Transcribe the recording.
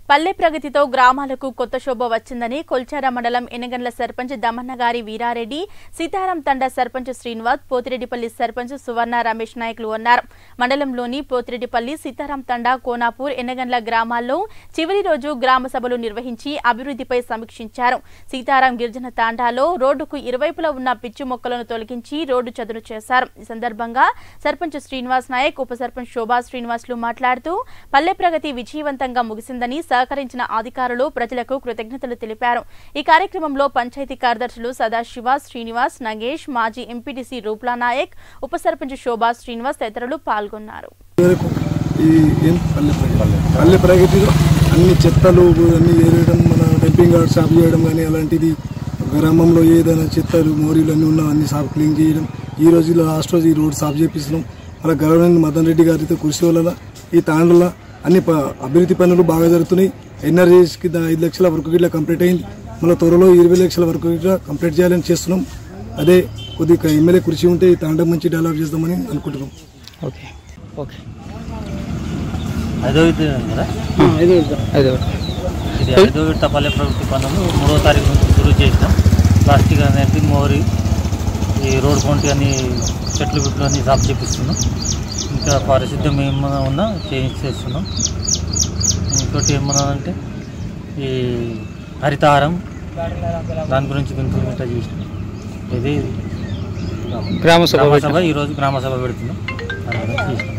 పల్లె ప్రగతితో గ్రామాలకు కొత్త శోభ వచ్చిందని కొల్చార మండలం ఎనగండ్ల సర్పంచ్ దమన్నగారి వీరారెడ్డి సీతారాం తండా సర్పంచ్ శ్రీనివాస్ పోతిరెడ్డిపల్లి సర్పంచ్ సువర్ణ రమేష్ నాయకులు అన్నారు మండలంలోని పోతిరెడ్డిపల్లి సీతారాం తండా కోనాపూర్ ఎనగండ్ల గ్రామాల్లో చివరి రోజు గ్రామ సభలు నిర్వహించి అభివృద్ధిపై సమీక్షించారు సీతారాం గిరిజన తాండాలో రోడ్డుకు ఇరువైపులా ఉన్న పిచ్చి మొక్కలను తొలగించి రోడ్డు చదును చేశారు ఈ సందర్భంగా సర్పంచ్ శ్రీనివాస్ నాయక్ ఉప సర్పంచ్ శోభా శ్రీనివాసులు మాట్లాడుతూ పల్లె ప్రగతి విజయవంతంగా ముగిసిందని సహకరించిన అధికారులు ప్రజలకు కృతజ్ఞతలు తెలిపారు ఈ కార్యక్రమంలో పంచాయతీ కార్యదర్శులు సదాశివ శ్రీనివాస్ నగేష్ మాజీ ఎంపీటీసీ రూప్లా నాయక్ ఉప సర్పంచ్ శోభా శ్రీనివాస్ తదితరులు పాల్గొన్నారు వరకు ఈ ఏం పల్లె ప్రగతి పల్లె ప్రగతిలో అన్ని చెత్తలు అన్ని ఏరేయడం మన డంపింగ్ యార్డ్ సాఫ్ చేయడం కానీ అలాంటిది గ్రామంలో ఏదైనా చెత్తలు మోరీలు అన్నీ ఉన్నా అన్ని సాఫ్ క్లీన్ చేయడం ఈ రోజు లాస్ట్ రోజు ఈ రోడ్ సాఫ్ చేపిస్తున్నాం అలా గవర్నమెంట్ మదన్ రెడ్డి గారితో కృషి వల్ల ఈ తాండల అన్ని ప- అభివృద్ధి పనులు బాగా జరుగుతున్నాయి ఎన్ఆర్జీస్కి ఐదు లక్షల వరకు ఇట్లా కంప్లీట్ అయింది మళ్ళీ త్వరలో ఇరవై లక్షల వరకు ఇట్లా కంప్లీట్ చేయాలని చేస్తున్నాం అదే కొద్దిగా ఎమ్మెల్యే కృషి ఉంటే ఈ తాండం మంచి డెవలప్ చేద్దామని అనుకుంటున్నాం ఓకే ఓకే ఐదో విడత కదా ఐదు ఇది ఐదో విడత పల్లె ప్రవృత్తి పనులు మూడో తారీఖు నుంచి షురూ చేసినాం ప్లాస్టిక్ అనేది మోరి ఈ రోడ్ పొంటి అని చెట్లు బిట్లు అన్ని సాఫ్ చేపిస్తున్నాం ఇంకా పారిశుద్ధ్యం ఏమన్నా ఉన్నా చేయించేస్తున్నాం ఇంకోటి ఏమన్నా అంటే ఈ హరితహారం దాని గురించి కొంచెం ఇట్లా చేసినాం ఇది గ్రామ సభ గ్రామ సభ ఈరోజు గ్రామ సభ పెడుతున్నాం దాని గురించి చేసినాం